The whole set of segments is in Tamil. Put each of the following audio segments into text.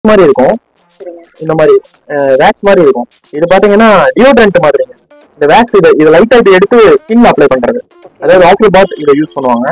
மாதிரி இருக்கும் சரிங்க இந்த மாதிரி வேக்ஸ் மாதிரி இருக்கும் இது பாத்தீங்கன்னா டியோட்ரண்ட் மாதிரிங்க இந்த வேக்ஸ் இது இது லைட்டா இது எடுத்து ஸ்கின்ல அப்ளை பண்றது அதாவது ஆஃப்லி பாத் இதை யூஸ் பண்ணுவாங்க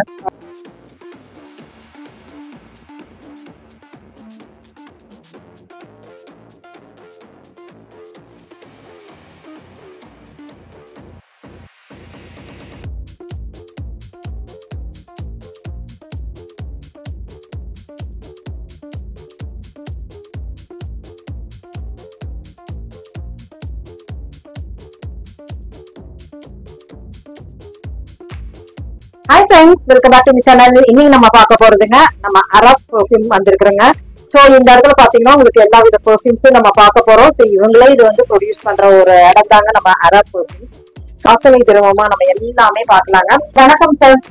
hi friends welcome back to the channel இன்னைக்கு நம்ம பார்க்க போறதுங்க நம்ம அரப் பெர்ஃப்யூம் வந்திருக்கிறோங்க சோ இந்த இடத்துல பாத்தீங்கன்னா உங்களுக்கு எல்லா வித பெர்ஃப்யூம்ஸும் நம்ம பார்க்க போறோம் சோ இவங்களே இது வந்து ப்ரொடியூஸ் பண்ற ஒரு இடம் தாங்க நம்ம அரப் பெர்ஃப்யூம்ஸ் வாசனை திரவமா நம்ம எல்லாமே பார்க்கலாங்க வணக்கம் சார்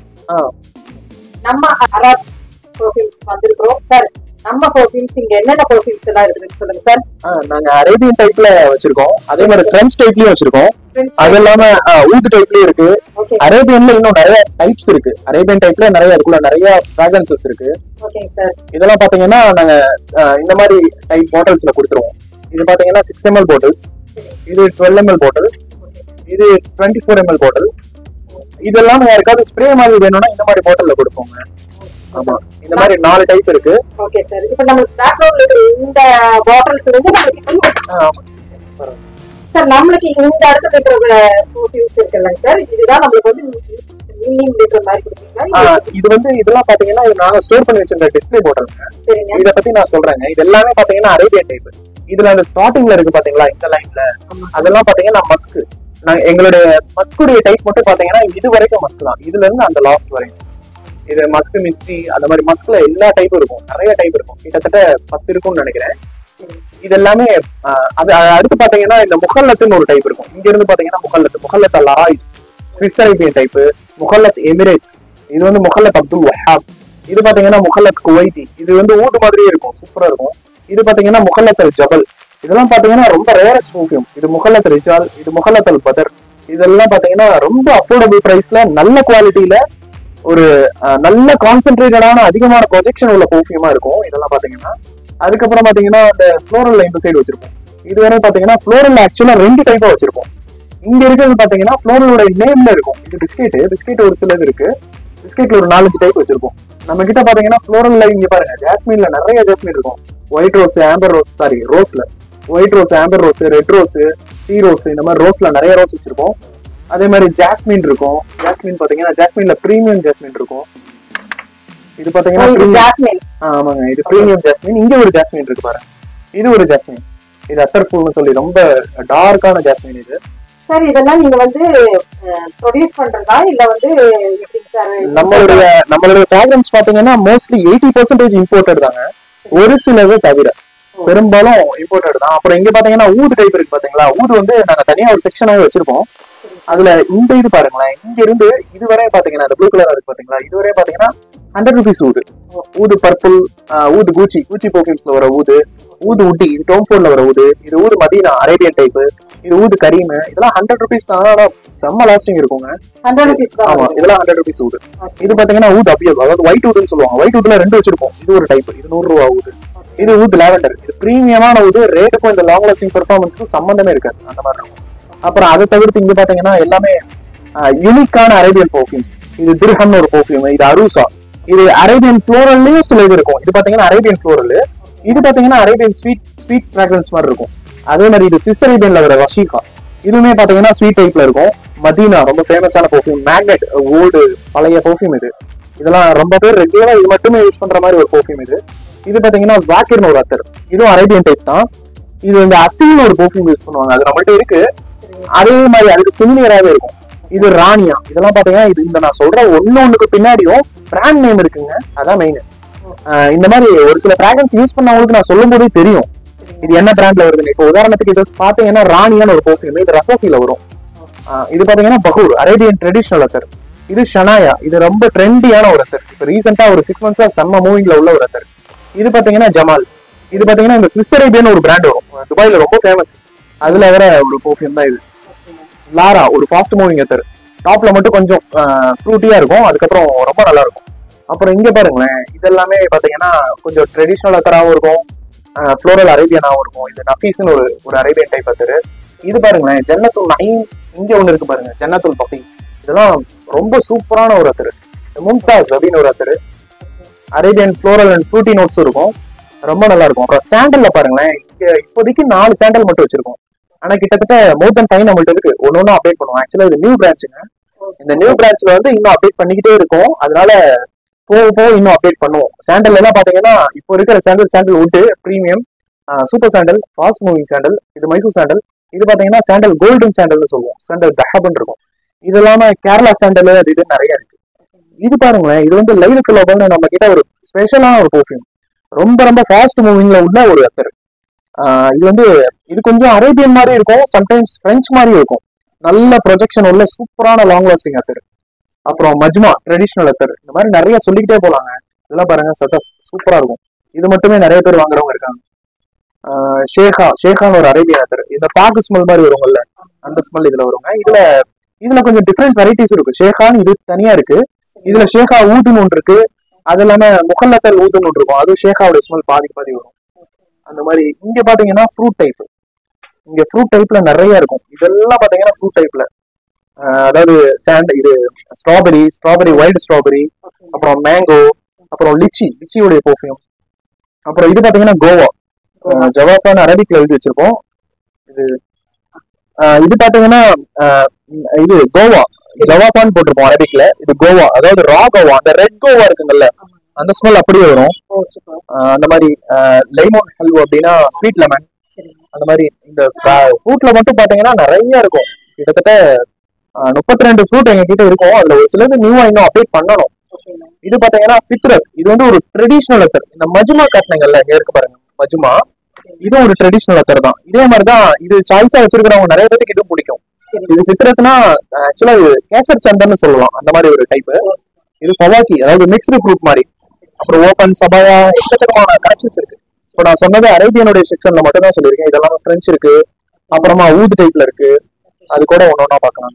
நம்ம அரப் பெர்ஃப்யூம்ஸ் வந்திருக்கிறோம் சார் நம்ம பெர்ஃப்யூம்ஸ் இங்க என்னென்ன பெர்ஃப்யூம்ஸ் எல்லாம் இருக்குதுன்னு சொல்லுங்க சார் ஆ, நாங்க அரேபியன் டைப்ல வச்சிருக்கோம் அதே மாதிரி பிரெஞ்ச் டைப்லயும் வச்சிருக்கோம் அது இல்லாம ஆ, ஊது டைப்லயும் இருக்கு ஓகே அரேபியன்ல இன்னும் நிறைய டைப்ஸ் இருக்கு அரேபியன் டைப்ல நிறைய அதுக்குள்ள நிறைய ஃபிராக்ரன்சஸ் இருக்கு ஓகேங்க சார் இதெல்லாம் பாத்தீங்கன்னா நாங்க ஆ, இந்த மாதிரி டைப் பாட்டில்ஸ்ல கொடுத்துருவோம் இது பாத்தீங்கன்னா சிக்ஸ் எம்எல் பாட்டில்ஸ் இது டுவெல் எம்எல் பாட்டில் இது டுவெண்ட்டி ஃபோர் எம்எல் பாட்டில் இதெல்லாம் யாருக்காவது ஸ்ப்ரே மாதிரி வேணும்னா இந்த மாதிரி பாட்டில்ல கொடுப்போங்க ஆமா இந்த மாதிரி நாலு டைப் இருக்கு ஓகே சார் இப்போ நம்மளுக்கு பேக்ரவுண்ட்ல இருக்கிற இந்த பாட்டில்ஸ் வந்து நம்மளுக்கு ஆ, ஆமா. சார் நம்மளுக்கு இந்த இடத்துல இருக்கிற பெர்ஃப்யூம்ஸ் இருக்குல்ல சார் இதுதான் நம்மளுக்கு வந்து மில்லிங் லிட்டர் மாதிரி கொடுப்பீங்களா ஆ, இது வந்து இதெல்லாம் பாத்தீங்கன்னா இது நாங்க ஸ்டோர் பண்ணி வச்சிருந்த டிஸ்பிளே போட்டோங்க சரிங்க இத பத்தி நான் சொல்றேங்க இது எல்லாமே பாத்தீங்கன்னா அரேபியன் டைப் இதுல அந்த ஸ்டார்டிங்ல இருக்கு பாத்தீங்களா இந்த லைன்ல அதெல்லாம் பாத்தீங்கன்னா மஸ்க் நாங்க எங்களுடைய மஸ்குடைய டைப் மட்டும் பாத்தீங்கன்னா இது வரைக்கும் மஸ்க் தான் இதுல இருந்து அந்த லாஸ்ட் வரைக்கும் இது மஸ்க் மிஸ்டி அந்த மாதிரி மஸ்க்ல எல்லா டைப்பும் இருக்கும் நிறைய டைப் இருக்கும் கிட்டத்தட்ட பத்து இருக்கும்னு நினைக்கிறேன் இது எல்லாமே ஆ, அது அது அடுத்து பாத்தீங்கன்னா இந்த முகல்லத்துன்னு ஒரு டைப் இருக்கும் இங்க இருந்து பாத்தீங்கன்னா முகல்லத் முகல்லத் அல் ஆயிஸ் Swiss Arabian type Mukhallat Emirates இது வந்து முகல்லத் அப்துல் வஹாப் இது பாத்தீங்கன்னா முகல்லத் குவைத்தி இது வந்து ஊது மாதிரியே இருக்கும் சூப்பரா இருக்கும் இது பாத்தீங்கன்னா முகல்லத் அல் ஜபல் இதெல்லாம் பாத்தீங்கன்னா ரொம்ப ரேரஸ்ட் மூவியம் இது முகல்லத் ரிஜால் இது முகல்லத் அல் பதர் இதெல்லாம் பாத்தீங்கன்னா ரொம்ப அஃபோர்டபுள் பிரைஸ்ல நல்ல குவாலிட்டியில ஒரு அஹ், நல்ல கான்சென்ட்ரேட்டடான அதிகமான ப்ரொஜெக்ஷன் உள்ள பர்ஃபியூமா இருக்கும் இதெல்லாம் பாத்தீங்கன்னா அதுக்கப்புறம் பாத்தீங்கன்னா அந்த ஃப்ளோரல் இந்த சைடு வச்சிருப்போம் இதுவரை பாத்தீங்கன்னா ஃப்ளோரல் ஆக்சுவலா ரெண்டு டைப்பா வச்சிருப்போம் இங்க இருக்கிறது பாத்தீங்கன்னா ஃப்ளோரலோட நேம்ல இருக்கும் இது பிஸ்கெட் பிஸ்கெட் ஒரு சிலது இருக்கு பிஸ்கெட்ல ஒரு நாலஞ்சு டைப் வச்சிருப்போம் நம்ம கிட்ட பாத்தீங்கன்னா ஃப்ளோரல்ல இங்க பாருங்க ஜாஸ்மின்ல நிறைய ஜாஸ்மின் இருக்கும் white rose amber rose sorry ரோஸ்ல white rose amber rose red rose tea rose இந்த மாதிரி ரோஸ்ல நிறைய ரோஸ் வச்சிருப்போம் அதே மாதிரி ஜாஸ்மின் இருக்கும் ஜாஸ்மின் பாத்தீங்கன்னா ஜாஸ்மின்ல பிரீமியம் ஜாஸ்மின் இருக்கும் இது பாத்தீங்கன்னா premium- ஜாஸ்மின் ஆ, ஆமாங்க இது பிரீமியம் ஜாஸ்மின் இங்க ஒரு ஜாஸ்மின் இருக்கு பாருங்க இது ஒரு ஜாஸ்மின் இது அத்தர் ஃபுல்னு சொல்லி ரொம்ப டார்க்கான ஜாஸ்மின் இது சார் இதெல்லாம் நீங்க வந்து ப்ரொடியூஸ் பண்றதா இல்ல வந்து எப்படி சார் நம்மளுடைய நம்மளுடைய ஃபிராக்ரன்ஸ் பாத்தீங்கன்னா மோஸ்ட்லி எயிட்டி பர்சன்டேஜ் இம்போர்ட்டட் தாங்க ஒரு சிலது தவிர பெரும்பாலும் இம்போர்ட்டட் தான் அப்புறம் இங்க பாத்தீங்கன்னா ஊது டைப் இருக்கு பாத்தீங்களா ஊது வந்து நாங்க தனியா ஒரு செக்ஷனாவே வச்சிருப்போம் அதுல இந்த இது பாருங்களேன் இங்க இருந்து இதுவரை பாத்தீங்கன்னா இந்த ப்ளூ கலர் இருக்கு பாத்தீங்களா இதுவரை பாத்தீங்கன்னா ஹண்ட்ரட் ருபீஸ் ஊது ஊது பர்பிள் ஊது கூச்சி கூச்சி பர்ஃபியூம்ஸ்ல வர ஊது ஊது உட்டி இது டோம் ஃபோர்ல வர ஊது இது ஊது மதீனா அரேபியன் டைப் இது ஊது கரீம் இதெல்லாம் ஹண்ட்ரட் ருபீஸ் தான் ஆனா செம்ம லாஸ்டிங் இருக்குங்க ஹண்ட்ரட் ருபீஸ் தான் ஆமா இதெல்லாம் ஹண்ட்ரட் ருபீஸ் ஊது இது பாத்தீங்கன்னா ஊது அபியல் அதாவது ஒயிட் ஊதுன்னு சொல்லுவாங்க ஒயிட் ஊதுல ரெண்டு வச்சிருப்போம் இது ஒரு டைப் இது நூறு ரூபா ஊது இது ஊது லாவெண்டர் இது பிரீமியமான ஊது ரேட்டுக்கும் இந்த லாங் லாஸ்டிங் பெர்ஃபார்மன்ஸ்க்கும் சம்பந்தமே இருக்காது அந்த மாதிரி இருக்கும் அப்புறம் அதை தவிர்த்து இங்க பாத்தீங்கன்னா எல்லாமே யூனிக்கான அரேபியன் பர்ஃபியூம்ஸ் இது திர்ஹம்னு ஒரு பர்ஃபியூம் இது அரூசா இது அரேபியன் ஃப்ளோரல்லையும் சில இது இருக்கும் இது பாத்தீங்கன்னா அரேபியன் ஃப்ளோரல் இது பாத்தீங்கன்னா அரேபியன் ஸ்வீட் ஸ்வீட் ஃபிராக்ரன்ஸ் மாதிரி இருக்கும் அதே மாதிரி இது ஸ்விஸ் அரேபியன்ல வர ரஷீகா இதுவுமே பாத்தீங்கன்னா ஸ்வீட் டைப்ல இருக்கும் மதீனா ரொம்ப ஃபேமஸான பர்ஃபியூம் மேக்னெட் ஓல்டு பழைய பர்ஃபியூம் இது இதெல்லாம் ரொம்ப பேர் ரெகுலரா இது மட்டுமே யூஸ் பண்ற மாதிரி ஒரு பர்ஃபியூம் இது இது பாத்தீங்கன்னா ஜாக்கிர்னு ஒரு அத்தர் இதுவும் அரேபியன் டைப் தான் இது இந்த அசில்னு ஒரு பர்ஃபியூம் யூஸ் பண்ணுவாங்க அது நம்மள்ட்ட இருக்கு அதே மாதிரி அதுக்கு சிமிலியராகவே இருக்கும் இது ராணியா இதெல்லாம் பாத்தீங்கன்னா இது இந்த நான் சொல்ற ஒண்ணு ஒண்ணுக்கு பின்னாடியும் பிராண்ட் நேம் இருக்குங்க அதான் மெயின் இந்த மாதிரி ஒரு சில பிராக்ரன்ஸ் யூஸ் பண்ணவங்களுக்கு நான் சொல்லும் போதே தெரியும் இது என்ன பிராண்ட்ல வருதுன்னு இப்போ உதாரணத்துக்கு இது பாத்தீங்கன்னா ராணியான ஒரு பர்ஃபியூம் இது ரசாசில வரும் ஆஹ் இது பாத்தீங்கன்னா பகூர் அரேபியன் ட்ரெடிஷனல் அத்தர் இது ஷனாயா இது ரொம்ப ட்ரெண்டியான ஒரு அத்தர் இப்போ ரீசெண்டா ஒரு சிக்ஸ் மந்த்ஸா செம்ம மூவிங்ல உள்ள ஒரு அத்தர் இது பாத்தீங்கன்னா ஜமால் இது பாத்தீங்கன்னா இந்த ஸ்விஸ் அரேபியன் ஒரு பிராண்ட் வரும் துபாயில ரொம்ப ஃபேமஸ் அதுல வர ஒரு பர்ஃபியூம் தான் இது லாரா ஒரு ஃபாஸ்ட் மூவிங் எத்தர் டாப்ல மட்டும் கொஞ்சம் ஃப்ரூட்டியா இருக்கும் அதுக்கப்புறம் ரொம்ப நல்லா இருக்கும் அப்புறம் இங்க பாருங்களேன் இதெல்லாமே பாத்தீங்கன்னா கொஞ்சம் ட்ரெடிஷ்னல் எத்தராகவும் இருக்கும் ஃப்ளோரல் அரேபியனாவும் இருக்கும் இது நஃபீஸ்னு ஒரு ஒரு அரேபியன் டைப் அத்தர் இது பாருங்களேன் ஜன்னத்துல் நைன் இங்க ஒண்ணு இருக்கு பாருங்க ஜன்னத்துல் பஃபி இதெல்லாம் ரொம்ப சூப்பரான ஒரு அத்தர் மும்தாஸ் அப்படின்னு ஒரு attar Arabian floral and fruity notes இருக்கும் ரொம்ப நல்லா இருக்கும் அப்புறம் சாண்டல்ல பாருங்களேன் இங்க இப்போதைக்கு நாலு சாண்டல் மட்டும் வச்சிருக்கோம் ஆனா கிட்டத்தட்ட மோர் தென் ஃபைவ் நம்மள்ட்ட இருக்கு ஒன்னு ஒன்னும் அப்டேட் பண்ணுவோம் ஆக்சுவலா இது நியூ பிரான்ச்சுங்க இந்த நியூ பிரான்ச்ல வந்து இன்னும் அப்டேட் பண்ணிக்கிட்டே இருக்கும் அதனால போக போக இன்னும் அப்டேட் பண்ணுவோம் சாண்டல் எல்லாம் பாத்தீங்கன்னா இப்போ இருக்கிற சாண்டல் சாண்டல் விட்டு premium super sandal fast moving sandal இது மைசூர் சாண்டல் இது பாத்தீங்கன்னா சாண்டல் கோல்டன் சாண்டல்னு சொல்லுவோம் சாண்டல் தஹபன் இருக்கும் இது இல்லாம கேரளா சாண்டல் அது இது நிறைய இருக்கு இது பாருங்களேன் இது வந்து லைவ் கிலோபல்னு நம்ம கிட்ட ஒரு ஸ்பெஷலான ஒரு பர்ஃபியூம் ரொம்ப ரொம்ப ஃபாஸ்ட் மூவிங்ல உள்ள ஒரு அத்தர் இது வந்து இது கொஞ்சம் அரேபியன் மாதிரி இருக்கும் சம்டைம்ஸ் பிரெஞ்சு மாதிரி இருக்கும் நல்ல ப்ரொஜெக்ஷன் உள்ள சூப்பரான லாங் லாஸ்டிங் அத்தர் அப்புறம் மஜ்மா ட்ரெடிஷ்னல் அத்தர் இந்த மாதிரி நிறைய சொல்லிக்கிட்டே போலாங்க இதெல்லாம் பாருங்க சத்த சூப்பரா இருக்கும் இது மட்டுமே நிறைய பேர் வாங்குறவங்க இருக்காங்க ஆஹ் ஷேகா ஷேகான்னு ஒரு அரேபியன் அத்தர் இந்த பாக்கு ஸ்மெல் மாதிரி வருங்கல்ல அந்த ஸ்மெல் இதுல வருங்க இதுல இதுல கொஞ்சம் டிஃப்ரெண்ட் வெரைட்டிஸ் இருக்கு ஷேகான்னு இது தனியா இருக்கு இதுல ஷேகா ஊதுன்னு ஒன்று இருக்கு அது இல்லாம முகல்லத்தல் ஊதுன்னு ஒன்று இருக்கும் அது ஷேகாவோட ஸ்மெல் பாதி பாதி வரும் அந்த மாதிரி இங்க பாத்தீங்கன்னா ஃப்ரூட் டைப் இங்க ஃப்ரூட் டைப்ல நிறைய இருக்கும் இதெல்லாம் பாத்தீங்கன்னா ஃப்ரூட் டைப்ல அதாவது சாண்ட் இது ஸ்ட்ராபெரி ஸ்ட்ராபெரி வைல்டு ஸ்ட்ராபெரி அப்புறம் மேங்கோ அப்புறம் லிச்சி லிச்சியோடைய பர்ஃபியூம் அப்புறம் இது பாத்தீங்கன்னா கோவா ஜவாஃபான் அரபிக்ல எழுதி வச்சிருக்கோம் இது ஆஹ் இது பாத்தீங்கன்னா ஆஹ் இது கோவா ஜவாஃபான் போட்டிருப்போம் அரபிக்ல இது கோவா அதாவது ரா கோவா அந்த ரெட் கோவா இருக்குங்கல்ல அந்த ஸ்மெல் அப்படியே வரும் ஓ சூப்பர் ஆஹ் அந்த மாதிரி லைமோன் ஹல்வா அப்படின்னா ஸ்வீட் லெமன் சரிங்க அந்த மாதிரி இந்த ஃப்ரூட்ல மட்டும் பாத்தீங்கன்னா நிறைய இருக்கும் கிட்டத்தட்ட முப்பத்தி ரெண்டு ஃப்ரூட் எங்க கிட்ட இருக்கும் அதுல ஒரு சிலது நியூவா இன்னும் அப்டேட் பண்ணணும் ஓகேங்க இது பாத்தீங்கன்னா ஃபித்ரத் இது வந்து ஒரு ட்ரெடிஷ்னல் அத்தர் இந்த மஜ்மா காட்டினங்கல்ல இங்க இருக்கு பாருங்க மஜ்மா இது ஒரு ட்ரெடிஷ்னல் அத்தர் தான் இதே மாதிரி தான் இது சாய்ஸா வச்சிருக்கிறவங்க நிறைய பேருக்கு இதுவும் பிடிக்கும் சரி இது ஃபித்ரத்னா ஆக்சுவலா இது கேசர் சந்தன்னு சொல்லலாம் அந்த மாதிரி ஒரு டைப் இது ஃபவாக்கி அதாவது மிக்ஸ்டு ஃப்ரூட் மாதிரி அப்புறம் ஓபன் சபாயா எக்கச்சக்கமான கனெக்ஷன்ஸ் இருக்கு இப்போ நான் சொன்னது அரேபியனுடைய செக்ஷன்ல மட்டும் தான் சொல்லியிருக்கேன் இதெல்லாம் பிரெஞ்சு இருக்கு அப்புறமா ஊது டைப்ல இருக்கு அது கூட ஒன்னு ஒன்னா பார்க்கலாம்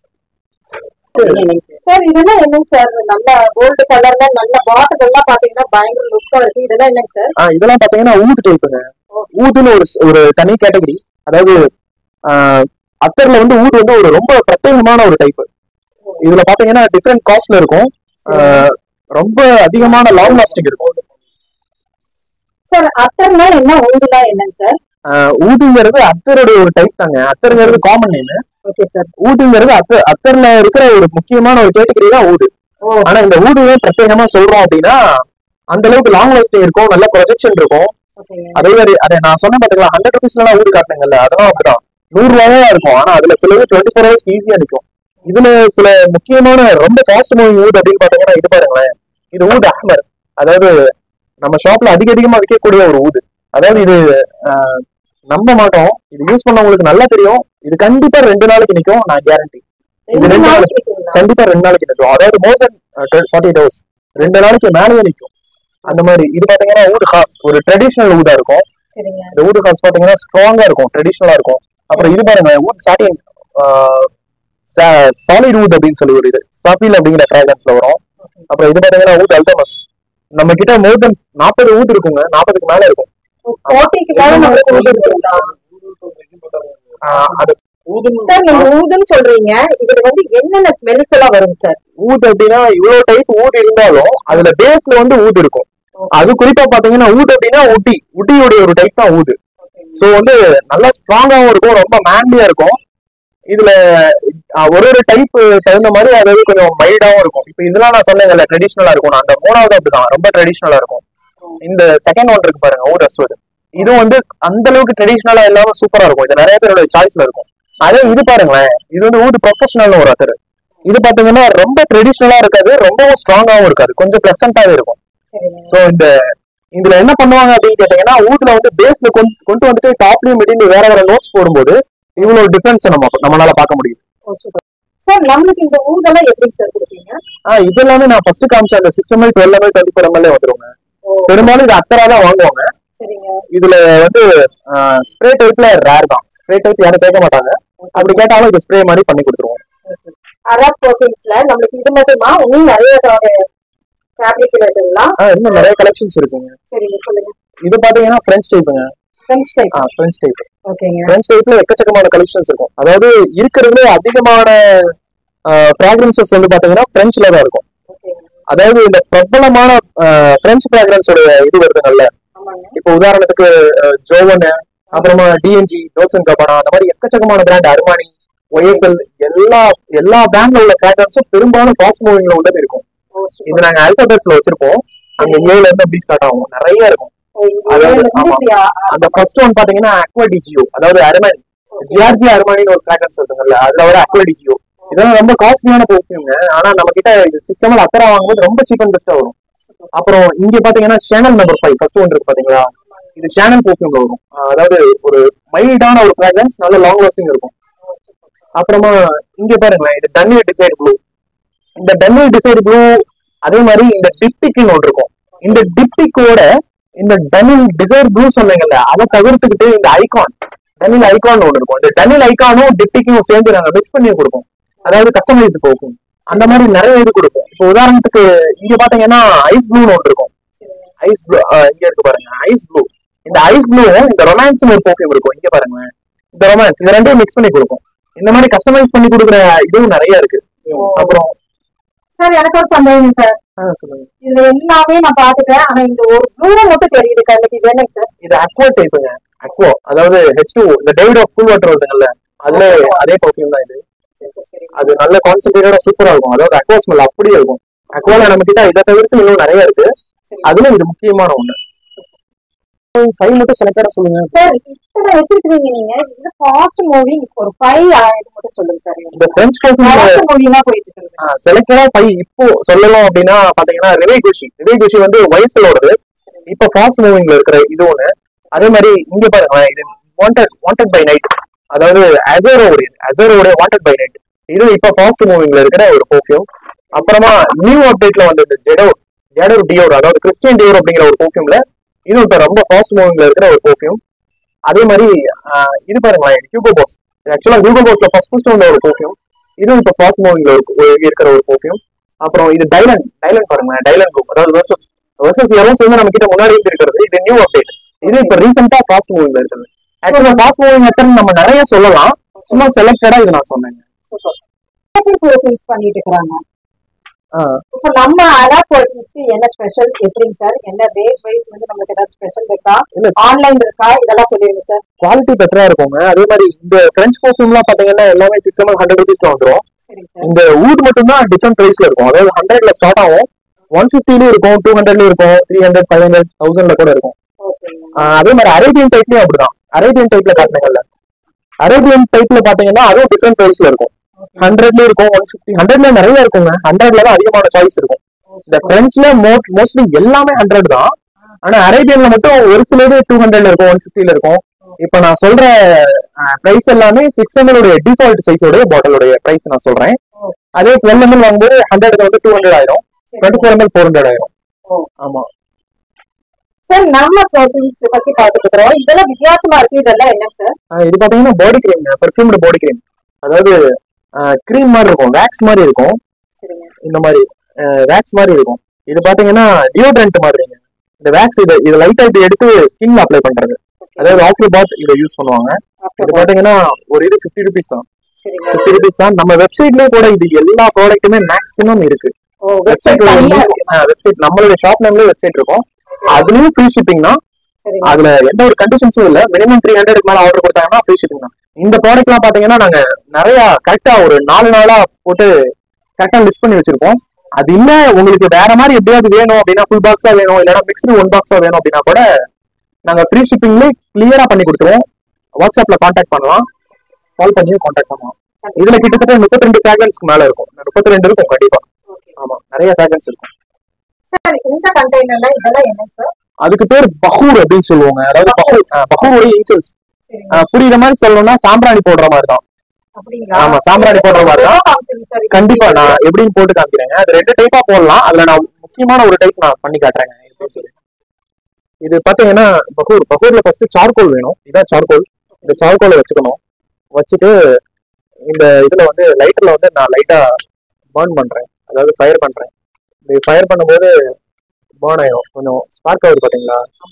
சார் இதெல்லாம் என்னங்க சார் நல்ல கோல்டு கலர்ல நல்ல பாட்டில் எல்லாம் பாத்தீங்கன்னா பயங்கர லுக்கா இருக்கு இதெல்லாம் என்னங்க சார் ஆஹ் இதெல்லாம் பாத்தீங்கன்னா ஊது டைப்புங்க ஊதுன்னு ஒரு ஸ்- ஒரு தனி கேட்டகரி அதாவது ஆஹ் அத்தர்ல வந்து ஊது வந்து ஒரு ரொம்ப பிரத்யேகமான ஒரு டைப் இதுல பாத்தீங்கன்னா டிஃப்ரெண்ட் காஸ்ட்ல இருக்கும் ஆஹ் ரொம்ப அதிகமான லாங் லாஸ்டிங் இருக்கும் சார் அத்தர்னா என்ன ஊதுனா என்னங்க சார் ஆஹ் ஊதுங்கிறது அத்தருடைய ஒரு டைப் தாங்க அத்தருங்கிறது காமன் நேம் ஓகே சார் ஊதுங்கிறது அத்த அத்தர்ல இருக்கிற ஒரு முக்கியமான ஒரு கேட்டகரி தான் ஊது ஓ ஆனா இந்த ஊதுவே பிரத்யேகமா சொல்றோம் அப்படின்னா அந்த அளவுக்கு லாங் லாஸ்டிங் இருக்கும் நல்ல ப்ரொஜெக்ஷன் இருக்கும் ஓகேங்க அதே மாதிரி அதை நான் சொன்ன பாத்தீங்களா ஹண்ட்ரட் ருபீஸ்ல ஊது காட்டுனீங்கல்ல அதெல்லாம் அப்படிதான் நூறு ரூபாயே இருக்கும் ஆனா அதுல சிலது டுவெண்ட்டி ஃபோர் ஹவர்ஸ் ஈஸியா நிற்கும் இதுல சில முக்கியமான ரொம்ப ஃபாஸ்ட் மூவிங் ஊது அப்படின்னு பாத்தீங்கன்னா இது பாருங்களேன் இது ஊது அஹ்மர் அதாவது நம்ம ஷாப்ல அதிக அதிகமா விற்கக்கூடிய ஒரு ஊது அதாவது இது ஆஹ், நம்ப மாட்டோம் இது யூஸ் பண்ணவங்களுக்கு நல்லா தெரியும் இது கண்டிப்பா ரெண்டு நாளைக்கு நிக்கும் நான் கேரண்டி இது ரெண்டு ரெண்டு நாளைக்கு இருக்குங்களா கண்டிப்பா ரெண்டு நாளைக்கு நிற்கும் அதாவது மோர் தென் ஃபார்ட்டி ஹவர்ஸ் ரெண்டு நாளைக்கு மேலேயே நிற்கும் அந்த மாதிரி இது பாத்தீங்கன்னா ஊது ஹாஸ் ஒரு ட்ரெடிஷ்னல் ஊதா இருக்கும் சரிங்க இந்த ஊது ஹாஸ் பாத்தீங்கன்னா ஸ்ட்ராங்கா இருக்கும் ட்ரெடிஷ்னலா இருக்கும் அப்புறம் இது பாருங்க ஊத் ஸ்டார்டிங் சாலிட் ஊத் அப்படின்னு சொல்லி ஒரு இது சாஃபில் அப்படிங்கிற ஃபிராக்ரன்ஸ்ல வரும் அப்புறம் இது பாத்தீங்கன்னா ஊத் அல்டமஸ் நம்ம கிட்ட மோர் தென் நாற்பது ஊத் இருக்குங்க நாற்பதுக்கு மேல இருக்கும் கோட்டைக்கு மேல நம்மளுக்கு ஊது இருக்குங்களா ஆஹ் அது சார் நீங்க ஊதுன்னு சொல்றீங்க இதுல வந்து என்னென்ன ஸ்மெல்ஸ் எல்லாம் வருங்க சார் ஊத் அப்படின்னா இவ்வளவு டைப் ஊத் இருந்தாலும் அதுல பேஸ்ல வந்து ஊத் இருக்கும் அது குறிப்பா பாத்தீங்கன்னா ஊத் அப்படின்னா உட்டி உட்டியோடைய ஒரு டைப் தான் ஊது சோ வந்து நல்லா ஸ்ட்ராங்காவும் இருக்கும் ரொம்ப மேன்லியா இருக்கும் இதுல அஹ், ஒரு ஒரு டைப் தகுந்த மாதிரி அதாவது கொஞ்சம் மைல்டாவும் இருக்கும் இப்ப இதெல்லாம் நான் சொன்னேங்கல்ல ட்ரெடிஷ்னலா இருக்கும் அந்த மூணாவது அப்படிதான் ரொம்ப ட்ரெடிஷ்னலா இருக்கும் இந்த செகண்ட் ஒன் இருக்கு பாருங்க ஊர் அஸ்வது இது வந்து அந்த அளவுக்கு ட்ரெடிஷ்னலா இல்லாம சூப்பரா இருக்கும் இது நிறைய பேரோட சாய்ஸ்ல இருக்கும் அதே இது பாருங்களேன் இது வந்து ஊது ப்ரொஃபஷனல் ஒரு அத்தர் இது பாத்தீங்கன்னா ரொம்ப ட்ரெடிஷ்னலா இருக்காது ரொம்பவும் ஸ்ட்ராங்காவும் இருக்காது கொஞ்சம் பிளசண்டாவே இருக்கும் சரிங்க சோ இந்த இதுல என்ன பண்ணுவாங்க அப்படின்னு கேட்டீங்கன்னா ஊதுல வந்து பேஸ்ல கொண்டு கொண்டு வந்துட்டு டாப்லயும் மிடில் வேற வேற நோட்ஸ் போடும்போது இவ்வளவு டிஃபரன்ஸ் நம்ம நம்மளால பார்க்க முடியும் ஓ சூப்பர் சார் நம்மளுக்கு இந்த ஊதெல்லாம் எப்படி சார் கொடுப்பீங்க ஆஹ் இது எல்லாமே நான் ஃபர்ஸ்ட் காமிச்ச அந்த six ML twelve ML twenty four MLA வந்துருவாங்க ஓ பெரும்பாலும் இது அத்தரா தான் வாங்குவாங்க சரிங்க இதுல வந்து ஸ்ப்ரே டைப்ல ரேர் தான் ஸ்ப்ரே டைப் யாரும் கேட்க மாட்டாங்க அப்படி கேட்டாலும் இது ஸ்ப்ரே மாதிரி பண்ணி கொடுத்துருவோம் அரப் பர்ஃபியூம்ஸ்ல நம்மளுக்கு இது மட்டுமா இன்னும் நிறைய ஃபேப்ரிக் இருக்குங்களா ஆஹ் இன்னும் நிறைய கலெக்ஷன்ஸ் இருக்குங்க சரிங்க சொல்லுங்க இது பாத்தீங்கன்னா பிரெஞ்ச் டைப்புங்க ஃப்ரெண்ட்ஸ் டைப் பிரெஞ்ச் டைப் ஓகேங்க பிரெஞ்ச் டைப்ல எக்கச்சக்கமான கலெக்ஷன்ஸ் இருக்கும் அதாவது இருக்கிறதுல அதிகமான ஃபிராக்ரன்சஸ் வந்து பாத்தீங்கன்னா பிரெஞ்ச்ல தான் இருக்கும் ஓகேங்க அதாவது இந்த பிரபலமான பிரெஞ்ச் ஃபிராக்ரன்ஸோட இது வருது நல்ல ஆமாங்க இப்போ உதாரணத்துக்கு ஜோவன் அப்புறமா டிஎன்ஜி டோல்சன் கபானா அந்த மாதிரி எக்கச்சக்கமான பிராண்ட் அர்மானி ஒய்எஸ்எல் எல்லா எல்லா பிராண்ட்ல உள்ள ஃபிராக்ரன்ஸும் பெரும்பாலும் ஃபாஸ்ட் மூவிங்ல உள்ளது இருக்கும் ஓ, super. இது நாங்க அல்பாபெட்ஸ்ல வச்சிருப்போம் அங்க ஏல இருந்து அப்படி ஸ்டார்ட் ஆகும் நிறைய இருக்கும் ஓ, இது அதாவது, வந்து ஆமா. இப்படி ஆ- ஆ- அந்த ஃபர்ஸ்ட் ஒன் பாத்தீங்கன்னா அக்வா டிஜியோ அதாவது அர்மானி ஜிஆர்ஜி அர்மானின்னு ஒரு ஃபிராக்ரன்ஸ் இருக்குங்கல்ல அதுல வர அக்வா டிஜியோ இதெல்லாம் ரொம்ப காஸ்ட்லியான பெர்ஃபியூம்ங்க ஆனா நம்ம கிட்ட இது சிக்ஸ் எம்எல் அக்கறை வாங்கும்போது ரொம்ப சீப் அண்ட் பெஸ்டா வரும் அப்புறம் இங்க பாத்தீங்கன்னா Chanel number five first one இருக்கு பாத்தீங்களா இது சேனல் பெர்ஃபியூம்ல வரும் ஆஹ் அதாவது ஒரு மைல்டான ஒரு ஃபிராக்ரன்ஸ் நல்ல லாங் லாஸ்டிங் இருக்கும் அப்புறமா இங்க பாருங்களேன் இது டன்னி டிசைட் ப்ளூ இந்த டன்னி டிசைட் ப்ளூ அதே மாதிரி இந்த டிப்டிக்னு ஒன்று இருக்கும் இந்த டிப்டிக்கோட இந்த டனில் டிசைர் ப்ளூ சொன்னீங்கல்ல அதை தவிர்த்துக்கிட்டு இந்த ஐகான் டனில் ஐகான் ஒன்று இருக்கும் இந்த டனில் ஐகானும் டிப்டிக்கும் சேர்ந்து நாங்க மிக்ஸ் பண்ணி கொடுப்போம் அதாவது கஸ்டமைஸ்டு பெர்ஃபியூம் அந்த மாதிரி நிறைய இது கொடுப்போம் இப்போ உதாரணத்துக்கு இங்க பாத்தீங்கன்னா ஐஸ் ப்ளூன்னு ஒன்று இருக்கும் ஐஸ் ப்ளூ இங்க இருக்கு பாருங்க ஐஸ் ப்ளூ இந்த ஐஸ் ப்ளூ இந்த ரொமான்ஸ் ஒரு பெர்ஃபியூம் இருக்கும் இங்க பாருங்க இந்த ரொமான்ஸ் இந்த ரெண்டையும் மிக்ஸ் பண்ணி கொடுப்போம் இந்த மாதிரி கஸ்டமைஸ் பண்ணி கொடுக்குற இதுவும் நிறைய இருக்கு அப்புறம் சார் எனக்கு ஒரு சந்தேகம் சார் ஆ, சொல்லுங்க இதுல எல்லாமே நான் பாத்துட்டேன் ஆனா இந்த ஒரு ப்ளூ மட்டும் தெரியுது கண்ணுக்கு இது என்னங்க சார் இது அக்வா டைப்புங்க அக்வா அதாவது ஹெச் டூ இந்த டேவிட் ஆஃப் கூல் வாட்டர் வருதுங்கல்ல அதுல அதே பெர்ஃபியூம் தான் இது சரி, சரி, சரி. அது நல்ல கான்சென்ட்ரேட்டடா சூப்பரா இருக்கும் அதாவது அக்வா ஸ்மெல் அப்படியே இருக்கும் அக்வால நம்ம கிட்ட இதை தவிர்த்து இன்னும் நிறைய இருக்கு சரி. அதுல இது முக்கியமான ஒண்ணு ஃபைவ் மட்டும் செலக்டடா சொல்லுங்க சார் இத்தனை வச்சிருக்கீங்க நீங்க இதுல ஃபாஸ்ட் மூவிங் ஒரு ஃபைவ் இது மட்டும் சொல்லுங்க சார் இந்த பிரெஞ்ச் பெர்ஃபியூம் ஃபாஸ்ட் மூவிங்கா போயிட்டு இருக்கு செலக்டடா ஃபைவ் இப்போ சொல்லலாம் அப்படின்னா பாத்தீங்கன்னா ரிவே குஷி ரிவே குஷி வந்து வயசுலோடது இப்ப ஃபாஸ்ட் மூவிங்ல இருக்கிற இது ஒண்ணு அதே மாதிரி இங்க பாருங்களேன் இது வாண்டட் வாண்டட் பை நைட் அதாவது அசோரோடைய அசோரோடைய வாண்டட் பை நைட் இது இப்ப ஃபாஸ்ட் மூவிங்ல இருக்கிற ஒரு பெர்ஃபியூம் அப்புறமா நியூ அப்டேட்ல வந்தது ஜெடோர் ஜெடோர் டியோர் அதாவது கிறிஸ்டியன் டியோர் அப்படிங்கிற ஒரு பெர்ஃபியூம்ல இது இப்ப ரொம்ப ஃபாஸ்ட் மூவிங்ல இருக்கிற ஒரு பெர்ஃபியூம் அதே மாதிரி ஆஹ், இது பாருங்களேன் ஹியூகோ பாஸ் ஆக்சுவலா ஹியூகோ பாஸ்ல ஃபர்ஸ்ட் ஃபர்ஸ்ட் வந்த ஒரு பெர்ஃபியூம் இதுவும் இப்ப ஃபாஸ்ட் மூவிங்ல இருக்கிற ஒரு பெர்ஃபியூம் அப்புறம் இது டைலன் டைலன் பாருங்க டைலன் குரூப் அதாவது வெர்சஸ் வெர்சஸ் எரோஸ் வந்து நம்ம கிட்ட முன்னாடி இருந்து இருக்கிறது இது நியூ அப்டேட் இது இப்ப ரீசெண்டா ஃபாஸ்ட் மூவிங்ல இருக்குது ஆக்சுவலா ஃபாஸ்ட் மூவிங் எத்தனை நம்ம நிறைய சொல்லலாம் சும்மா செலக்டடா இது நான் சொன்னேங்க சூப்பர் பர்ஃபியூம்ஸ் பண்ணிட்டு இருக்காங்க ஆஹ் இப்போ நம்ம அலா பர்ஃபியூம்ஸ்க்கு என்ன ஸ்பெஷல் எப்படிங்க சார் என்ன ரேட் வைஸ் வந்து நமக்கு ஏதாவது ஸ்பெஷல் இருக்கா இல்ல. ஆன்லைன் இருக்கா இதெல்லாம் சொல்லிருங்க சார் குவாலிட்டி பெட்டரா இருக்குங்க அதே மாதிரி இந்த பிரெஞ்ச் பர்ஃபியூம்லாம் பாத்தீங்கன்னா எல்லாமே சிக்ஸ் எம்எல் ஹண்ட்ரட் ருபீஸ்ல வந்துரும் சரிங்க சார் இந்த ஊட் மட்டும் தான் டிஃப்ரெண்ட் பிரைஸ்ல இருக்கும் அதாவது ஹண்ட்ரட்ல ஸ்டார்ட் ஆகும் ஒன் ஃபிஃப்டிலயும் இருக்கும் டூ ஹண்ட்ரட்லயும் இருக்கும் த்ரீ ஹண்ட்ரட் ஃபைவ் ஹண்ட்ரட் தௌசண்ட்ல கூட இருக்கும் ஓகேங்க ஆஹ் அதே மாதிரி அரேபியன் டைப்லயும் அப்படிதான் அரேபியன் டைப்ல காட்டினீங்கல்ல அரேபியன் டைப்ல பாத்தீங்கன்னா அதுவும் டிஃப்ரெண்ட் பிரைஸ்ல இருக்கும் ஹண்ட்ரட்லயும் இருக்கும் ஒன் ஃபிஃப்டி ஹண்ட்ரட்ல நிறைய இருக்குங்க ஹண்ட்ரட்ல தான் அதிகமான சாய்ஸ் இருக்கும் இந்த பிரெஞ்ச்ல மோட் மோஸ்ட்லி எல்லாமே ஹண்ட்ரட் தான் ஆனா அரேபியன்ல மட்டும் ஒரு சிலது டூ ஹண்ட்ரட்ல இருக்கும் ஒன் ஃபிஃப்டில இருக்கும் இப்ப நான் சொல்ற பிரைஸ் எல்லாமே சிக்ஸ் எம்எல் உடைய டிஃபால்ட் சைஸோட பாட்டிலோடைய பிரைஸ் நான் சொல்றேன் அதே டுவெல் எம்எல் வாங்கும்போது ஹண்ட்ரட் வந்து டூ ஹண்ட்ரட் ஆயிரும் twenty four ML four hundred ஆயிரும் ஓ. ஆமா சார் நம்ம பர்ஃபியூம்ஸ் பத்தி பார்த்துட்டு இருக்கிறோம் இதெல்லாம் வித்தியாசமா இருக்கு இதெல்லாம் என்ன சார் ஆஹ் இது பாத்தீங்கன்னா body cream perfumed body cream அதாவது கிரீம் மாதிரி இருக்கும் வேக்ஸ் மாதிரி இருக்கும் சரிங்க இந்த மாதிரி வேக்ஸ் மாதிரி இருக்கும் இது பாத்தீங்கன்னா டியோட்ரண்ட் மாதிரிங்க இந்த வேக்ஸ் இது இது லைட் ஆயிட்டு எடுத்து ஸ்கின்ல அப்ளை பண்றது அதாவது ஆஃப்லி பாத் இதை யூஸ் பண்ணுவாங்க இது பாத்தீங்கன்னா ஒரு இது ஃபிஃப்டி ருபீஸ் தான் சரிங்க ஃபிஃப்டி ருபீஸ் தான் நம்ம வெப்சைட்லயே கூட இது எல்லா ப்ராடக்ட்டுமே மேக்ஸிமம் இருக்கு ஓ வெப்சைட் வெப்சைட் தனியா இருக்கு வெப்சைட் நம்மளுடைய ஷாப் நேம்லயே வெப்சைட் இருக்கும் அதுலயும் ஃப்ரீ ஷிப்பிங் தான் சரிங்க அதுல எந்த ஒரு கண்டிஷன்ஸும் இல்ல மினிமம் த்ரீ ஹண்ட்ரட் மேல ஆர்டர் கொடுத்தாங்கன்னா ஃப்ரீ ஷிப்பிங் தான் இந்த ப்ராடக்ட் எல்லாம் பாத்தீங்கன்னா நாங்க நிறைய கரெக்டா ஒரு நாலு நாளா போட்டு கரெக்டா லிஸ்ட் பண்ணி வச்சிருப்போம் அது இல்ல உங்களுக்கு வேற மாதிரி எப்படியாவது வேணும் அப்படின்னா ஃபுல் பாக்ஸா வேணும் இல்லைன்னா மிக்ஸ்டு ஒன் பாக்ஸா வேணும் அப்படின்னா கூட நாங்க ஃப்ரீ ஷிப்பிங்ல கிளியரா பண்ணி கொடுத்துருவோம் வாட்ஸ்அப்ல கான்டாக்ட் பண்ணலாம் கால் பண்ணியும் கான்டாக்ட் பண்ணலாம் இதுல கிட்டத்தட்ட முப்பத்தி ரெண்டு ஃபிராக்ரன்ஸ்க்கு மேல இருக்கும் முப்பத்தி ரெண்டு இருக்கும் கண்டிப்பா ஆமா நிறைய ஃபிராக்ரன்ஸ் இருக்கும் சார் இந்த கண்டெய்னர்ல இதெல்லாம் என்ன சார் அதுக்கு பேர் பஹூர் அப்படின்னு சொல்லுவாங்க அதாவது பஹூர் அஹ் பஹூருடைய இன்சென்ஸ் சரிங்க புரியுற மாதிரி சொல்லணும்னா சாம்பிராணி போடுற மாதிரி தான் அப்படிங்களா ஆமா, சாம்பிராணி போடுற மாதிரி தான். காமிச்சிருங்க சார் கண்டிப்பா நான் எப்படின்னு போட்டு காமிக்கிறேங்க அது ரெண்டு டைப்பா போடலாம் அதுல நான் முக்கியமான ஒரு டைப் நான் பண்ணி காட்டுறேங்க எப்படின்னு சொல்லி. இது பாத்தீங்கன்னா பகூர் பகூர்ல ஃபர்ஸ்ட் சார்கோல் வேணும் இதான் சார்கோல் இந்த சார்கோலை வச்சுக்கணும் வச்சுட்டு இந்த இதுல வந்து லைட்டர்ல வந்து நான் லைட்டா பர்ன் பண்றேன் அதாவது ஃபயர் பண்றேன் இது ஃபயர் பண்ணும்போது பேர்ன் ஆயிடும் கொஞ்சம் ஸ்பார்க் ஆகுது பாத்தீங்களா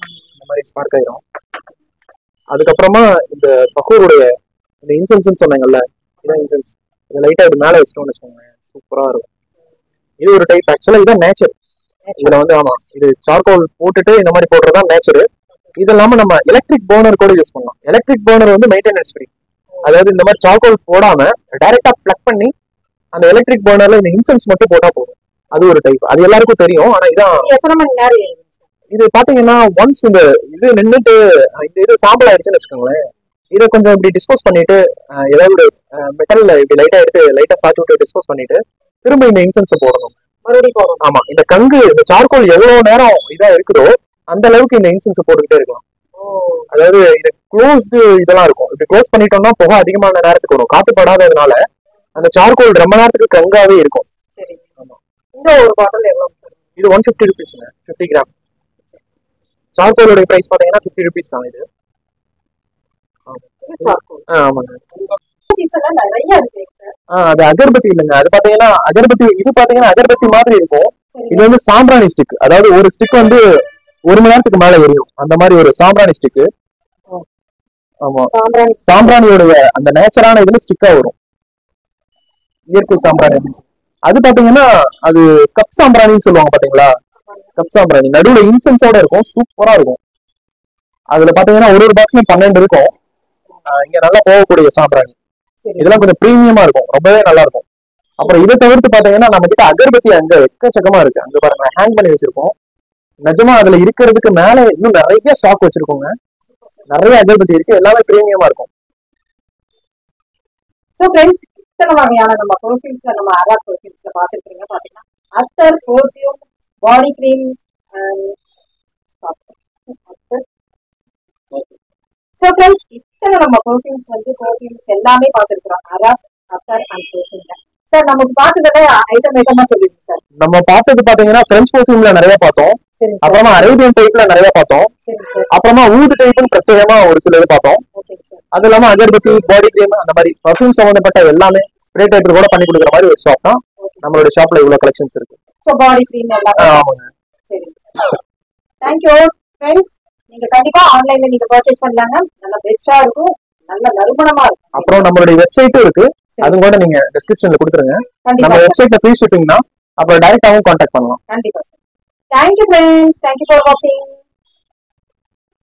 இந்த மாதிரி ஸ்பார்க் ஆயிரும் அதுக்கப்புறமா இந்த பகூருடைய இந்த இன்சென்ஸ் சொன்னாங்கல்ல இதான் இன்சென்ஸ் இதை லைட்டா இது மேல வச்சிட்டோம்னு வச்சுக்கோங்க சூப்பரா இருக்கும் இது ஒரு டைப் ஆக்சுவலா இதான் நேச்சர் இதுல வந்து ஆமா இது சார்கோல் போட்டுட்டு இந்த மாதிரி போடுறதா நேச்சர் இது இல்லாம நம்ம எலக்ட்ரிக் பர்னர் கூட யூஸ் பண்ணலாம் எலக்ட்ரிக் பர்னர் வந்து மெயின்டெனன்ஸ் ஃப்ரீ அதாவது இந்த மாதிரி சார்கோல் போடாம டைரக்டா பிளக் பண்ணி அந்த எலக்ட்ரிக் பர்னர்ல இந்த இன்சென்ஸ் மட்டும் போட்டா போதும் அது ஒரு டைப் அது எல்லாருக்கும் தெரியும் ஆனா இதான் இது எத்தனை மணி நேரம் எரியும் இது பாத்தீங்கன்னா ஒன்ஸ் இந்த இது நின்னுட்டு அஹ் இந்த இது சாம்பல் ஆயிடுச்சுன்னு வச்சுக்கோங்களேன் இதை கொஞ்சம் இப்படி டிஸ்போஸ் பண்ணிட்டு அஹ் ஏதாவது ஒரு மெட்டல்ல இப்படி லைட்டா எடுத்து லைட்டா சாச்சி விட்டு டிஸ்போஸ் பண்ணிட்டு திரும்ப இந்த இன்சென்ஸ் போடணும் மறுபடியும் போகணும் ஆமா இந்த கங்கு இந்த சார்கோல் எவ்வளவு நேரம் இதா இருக்குதோ அந்த அளவுக்கு இந்த இன்சென்ஸ் போட்டுக்கிட்டே இருக்கலாம் அதாவது இது க்ளோஸ்டு இதெல்லாம் இருக்கும் இப்படி க்ளோஸ் பண்ணிட்டோம்னா புகை அதிகமான நேரத்துக்கு வரும் காத்து படாததுனால அந்த சார்கோல் ரொம்ப நேரத்துக்கு கங்காவே இருக்கும் சரி ஆமா. இந்த ஒரு பாட்டில் எவ்வளவு இது ஒன் ஃபிஃப்டி ருபீஸ்ங்க ஃபிஃப்டி கிராம் சார்கோலோட பிரைஸ் பாத்தீங்கன்னா ஃபிஃப்டி ருபீஸ் தான் இது இது சார்கோல் ஆ, ஆமாங்க எல்லாம் நிறைய இருக்கு சார் ஆ, அது அகர்பத்தி இல்லைங்க அது பாத்தீங்கன்னா அகர்பத்தி இது பாத்தீங்கன்னா அகர்பத்தி மாதிரி இருக்கும் இது வந்து சாம்பிராணி ஸ்டிக் அதாவது ஒரு ஸ்டிக் வந்து ஒரு மணி நேரத்துக்கு மேல எரியும் அந்த மாதிரி ஒரு சாம்பிராணி ஸ்டிக் ஆமா சாம்பிராணி சாம்பிராணியோட அந்த நேச்சரான இதுல ஸ்டிக்கா வரும் இயற்கை சாம்பிராணி அப்படின்னு சொல்லி. அது பாத்தீங்கன்னா அது கப் சாம்பிராணின்னு சொல்லுவாங்க பாத்தீங்களா கப் சாம்பிராணி நடுவுல இன்சென்ஸோட இருக்கும் சூப்பரா இருக்கும் அதுல பாத்தீங்கன்னா ஒரு ஒரு பாக்ஸ்லயும் பன்னெண்டு இருக்கும் ஆஹ் இங்க நல்லா போகக்கூடிய சாம்பிராணி சரி இதெல்லாம் கொஞ்சம் பிரீமியமா இருக்கும் ரொம்பவே நல்லா இருக்கும் அப்புறம் இதை தவிர்த்து பாத்தீங்கன்னா நம்ம கிட்ட அகர்பத்தி அங்க எக்கச்சக்கமா இருக்கு அங்க பாருங்க ஹேங் பண்ணி வச்சிருக்கோம் நிஜமா அதுல இருக்கிறதுக்கு மேல இன்னும் நிறைய ஸ்டாக் வச்சிருக்கோங்க நிறைய அகர்பத்தி இருக்கு எல்லாமே பிரீமியமா இருக்கும் ஸோ ஃப்ரெண்ட்ஸ் இத்தனை வகையான நம்ம பெர்ஃப்யூம்ஸ்ல நம்ம அரா பெர்ஃப்யூம்ஸ்ல பார்த்துருக்கீங்க பார்த்தீங்கன்னா attar perfume body cream so friends இத்தனை நம்ம பெர்ஃப்யூம்ஸ் வந்து பெர்ஃப்யூம்ஸ் எல்லாமே பார்த்துருக்குறோம் அரா அத்தர் அண்ட் பெர்ஃப்யூம்ல சார் நமக்கு பார்த்ததுல ஐட்டம் ஐட்டமா சொல்லிடுங்க சார் நம்ம பார்த்தது பாத்தீங்கன்னா பிரெஞ்ச் பர்ஃபியூம்ல நிறைய பார்த்தோம் சரிங்க சார் அப்புறமா அரேபியன் டைப்ல நிறைய பார்த்தோம் சரிங்க சார் அப்புறமா ஊது டைப்னு பிரத்யேகமா ஒரு சிலது பார்த்தோம் ஓகேங்க சார் அது இல்லாம அகர்பத்தி பாடி கிரீம் அந்த மாதிரி பர்ஃபியூம் சம்பந்தப்பட்ட எல்லாமே ஸ்ப்ரே டைப் கூட பண்ணி கொடுக்குற மாதிரி ஒரு ஷாப் தான் நம்மளோட ஷாப்ல இவ்வளவு கலெக்ஷன்ஸ் இருக்கு ஸோ பாடி க்ரீம் எல்லாமே ஆஹ் ஆமாங்க சரிங்க சார் தேங்க்யூ ஃப்ரெண்ட்ஸ் நீங்க கண்டிப்பா ஆன்லைன்ல நீங்க பர்ச்சேஸ் பண்ணலாங்க நல்ல பெஸ்டா இருக்கும் நல்ல நறுமணமா இருக்கும் அப்புறம் நம்மளுடைய வெப்சைட்டும் இருக்கு அது கூட நீங்க டிஸ்கிரிப்ஷன்ல கொடுத்துருங்க கண்டிப்பா நம்ம வெப்சைட்ல ஃப்ரீ ஷிப்பிங் தான் அப்புறம் டைரக்டாவும் கான்டாக்ட் பண்ணலாம் கண்டிப்பா தேங்க்யூ ஃப்ரெண்ட்ஸ் தேங்க்யூ ஃபார் வாட்சிங்